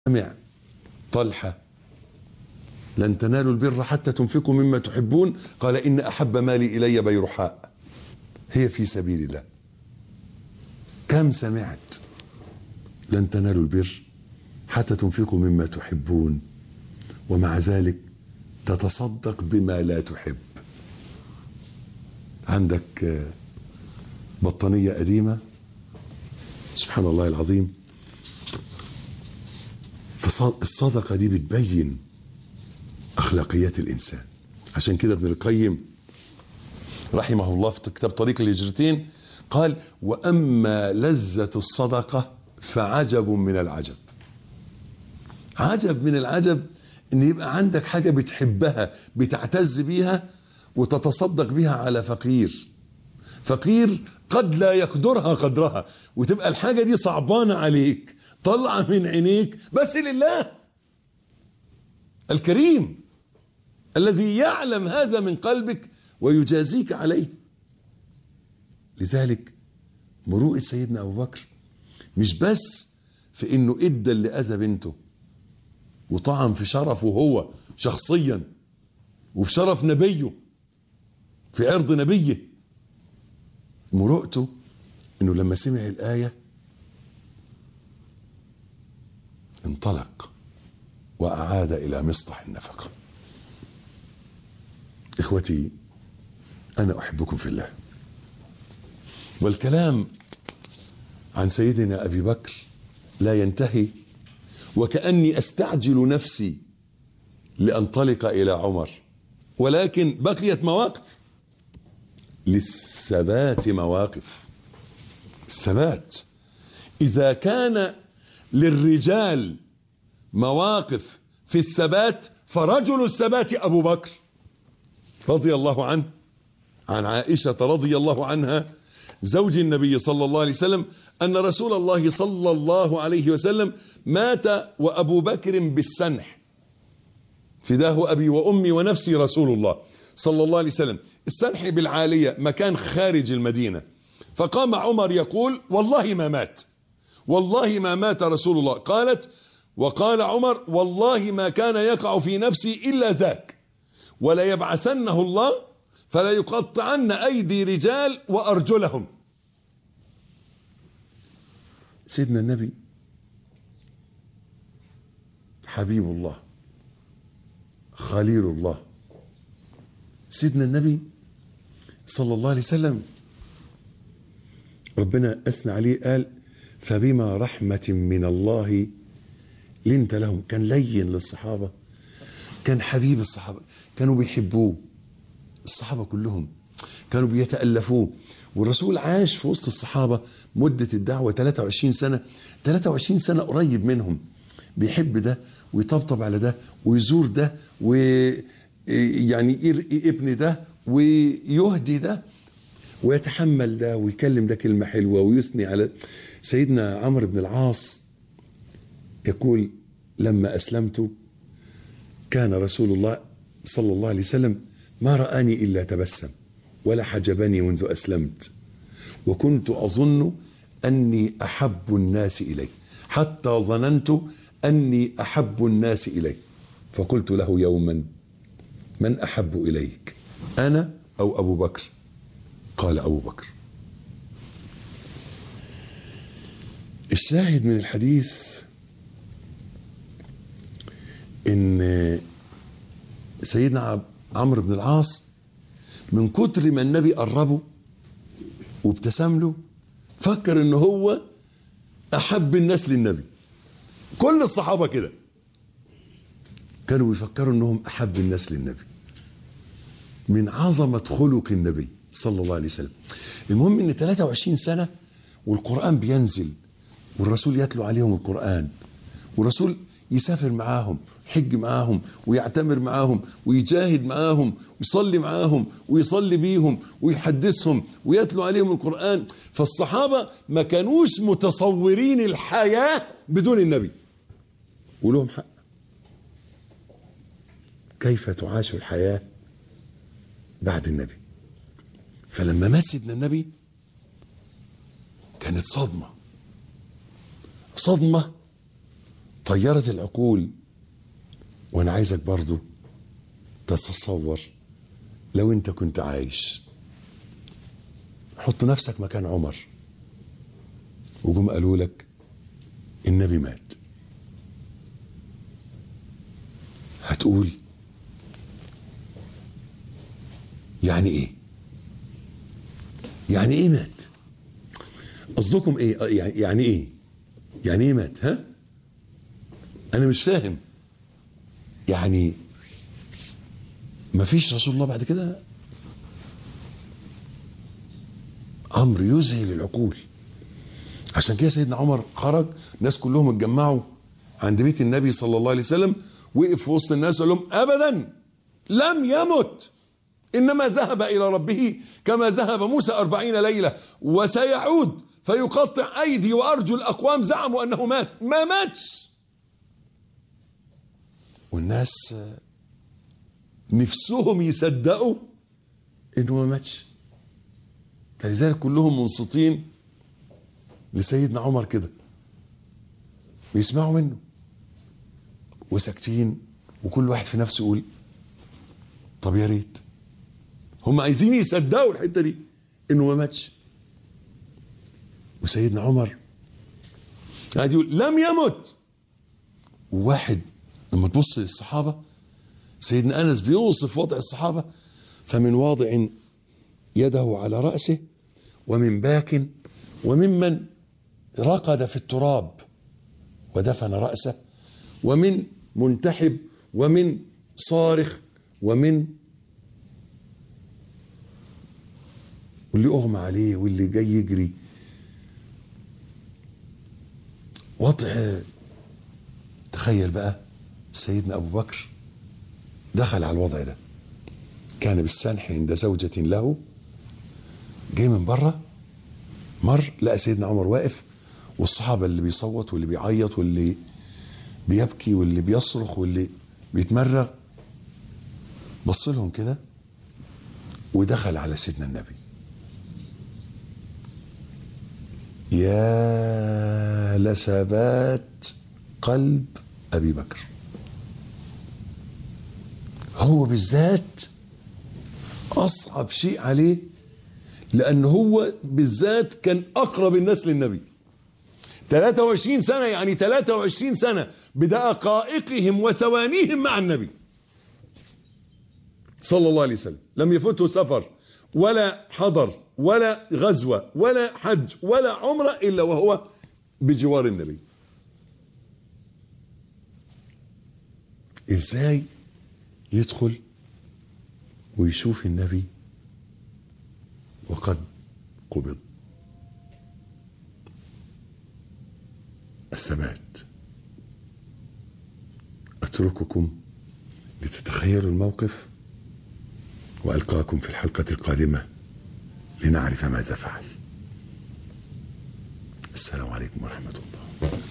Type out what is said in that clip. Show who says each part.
Speaker 1: سمع طلحة لن تنالوا البر حتى تنفقوا مما تحبون قال إن أحب مالي إلي بيرحاء هي في سبيل الله كم سمعت لن تنالوا البر حتى تنفقوا مما تحبون ومع ذلك تتصدق بما لا تحب عندك بطانية قديمة سبحان الله العظيم الصدقة دي بتبين أخلاقيات الإنسان عشان كده ابن القيم رحمه الله في كتاب طريق الهجرتين قال وأما لذة الصدقة فعجب من العجب عجب من العجب ان يبقى عندك حاجة بتحبها بتعتز بيها وتتصدق بها على فقير فقير قد لا يقدرها قدرها وتبقى الحاجة دي صعبانة عليك طلع من عينيك بس لله الكريم الذي يعلم هذا من قلبك ويجازيك عليه لذلك مروءة سيدنا أبو بكر مش بس في انه ادى اللي اذى بنته وطعن في شرفه هو شخصيا وفي شرف نبيه في عرض نبيه مروءته انه لما سمع الايه انطلق واعاد الى مصطح النفقه اخوتي انا احبكم في الله والكلام عن سيدنا ابي بكر لا ينتهي وكاني استعجل نفسي لانطلق الى عمر ولكن بقيت مواقف للثبات مواقف الثبات اذا كان للرجال مواقف في الثبات فرجل الثبات ابو بكر رضي الله عنه عن عائشه رضي الله عنها زوج النبي صلى الله عليه وسلم ان رسول الله صلى الله عليه وسلم مات وابو بكر بالسنح فداه ابي وامي ونفسي رسول الله صلى الله عليه وسلم السنح بالعاليه مكان خارج المدينه فقام عمر يقول والله ما مات والله ما مات رسول الله قالت وقال عمر والله ما كان يقع في نفسي الا ذاك ولا يبعثنه الله فلا يقطعن ايدي رجال وارجلهم سيدنا النبي حبيب الله خليل الله سيدنا النبي صلى الله عليه وسلم ربنا اثنى عليه قال فبما رحمه من الله لنت لهم كان لين للصحابه كان حبيب الصحابه كانوا بيحبوه الصحابه كلهم كانوا بيتالفوه والرسول عاش في وسط الصحابه مده الدعوه 23 سنه 23 سنه قريب منهم بيحب ده ويطبطب على ده ويزور ده ويعني يرقي ابن ده ويهدي ده ويتحمل ده ويكلم ده كلمه حلوه ويثني على سيدنا عمرو بن العاص يقول لما اسلمت كان رسول الله صلى الله عليه وسلم ما رآني إلا تبسم ولا حجبني منذ أسلمت وكنت أظن أني أحب الناس إليه حتى ظننت أني أحب الناس إليه فقلت له يوما من أحب إليك أنا أو أبو بكر قال أبو بكر الشاهد من الحديث ان سيدنا عمرو بن العاص من كتر ما النبي قربه وابتسم له فكر ان هو احب الناس للنبي كل الصحابه كده كانوا بيفكروا انهم احب الناس للنبي من عظمه خلق النبي صلى الله عليه وسلم المهم ان 23 سنه والقران بينزل والرسول يتلو عليهم القران والرسول يسافر معاهم يحج معاهم ويعتمر معاهم ويجاهد معاهم ويصلي معاهم ويصلي بيهم ويحدثهم ويتلو عليهم القرآن فالصحابة ما كانوش متصورين الحياة بدون النبي ولهم حق كيف تعاش الحياة بعد النبي فلما مات سيدنا النبي كانت صدمة صدمة طيرت العقول وانا عايزك برضو تتصور لو انت كنت عايش حط نفسك مكان عمر وجم قالوا لك النبي مات هتقول يعني ايه يعني ايه مات قصدكم ايه يعني يعني ايه يعني ايه مات ها انا مش فاهم يعني ما فيش رسول الله بعد كده امر يذهل العقول عشان كده سيدنا عمر خرج الناس كلهم اتجمعوا عند بيت النبي صلى الله عليه وسلم وقف في وسط الناس قال لهم ابدا لم يمت انما ذهب الى ربه كما ذهب موسى أربعين ليله وسيعود فيقطع ايدي وارجل اقوام زعموا انه مات ما ماتش والناس نفسهم يصدقوا انه ما ماتش فلذلك كلهم منصتين لسيدنا عمر كده ويسمعوا منه وساكتين وكل واحد في نفسه يقول طب يا ريت هم عايزين يصدقوا الحته دي انه ما ماتش وسيدنا عمر قاعد يقول لم يمت وواحد لما تبص للصحابه سيدنا انس بيوصف وضع الصحابه فمن واضع يده على راسه ومن باك وممن رقد في التراب ودفن راسه ومن منتحب ومن صارخ ومن واللي اغمى عليه واللي جاي يجري وضع تخيل بقى سيدنا ابو بكر دخل على الوضع ده كان بالسنح عند زوجة له جاي من بره مر لقى سيدنا عمر واقف والصحابة اللي بيصوت واللي بيعيط واللي بيبكي واللي بيصرخ واللي بيتمرغ بص لهم كده ودخل على سيدنا النبي يا لثبات قلب ابي بكر هو بالذات اصعب شيء عليه لان هو بالذات كان اقرب الناس للنبي 23 سنه يعني 23 سنه بدقائقهم وثوانيهم مع النبي صلى الله عليه وسلم لم يفته سفر ولا حضر ولا غزوه ولا حج ولا عمره الا وهو بجوار النبي ازاي يدخل ويشوف النبي وقد قبض الثبات اترككم لتتخيلوا الموقف والقاكم في الحلقه القادمه لنعرف ماذا فعل السلام عليكم ورحمه الله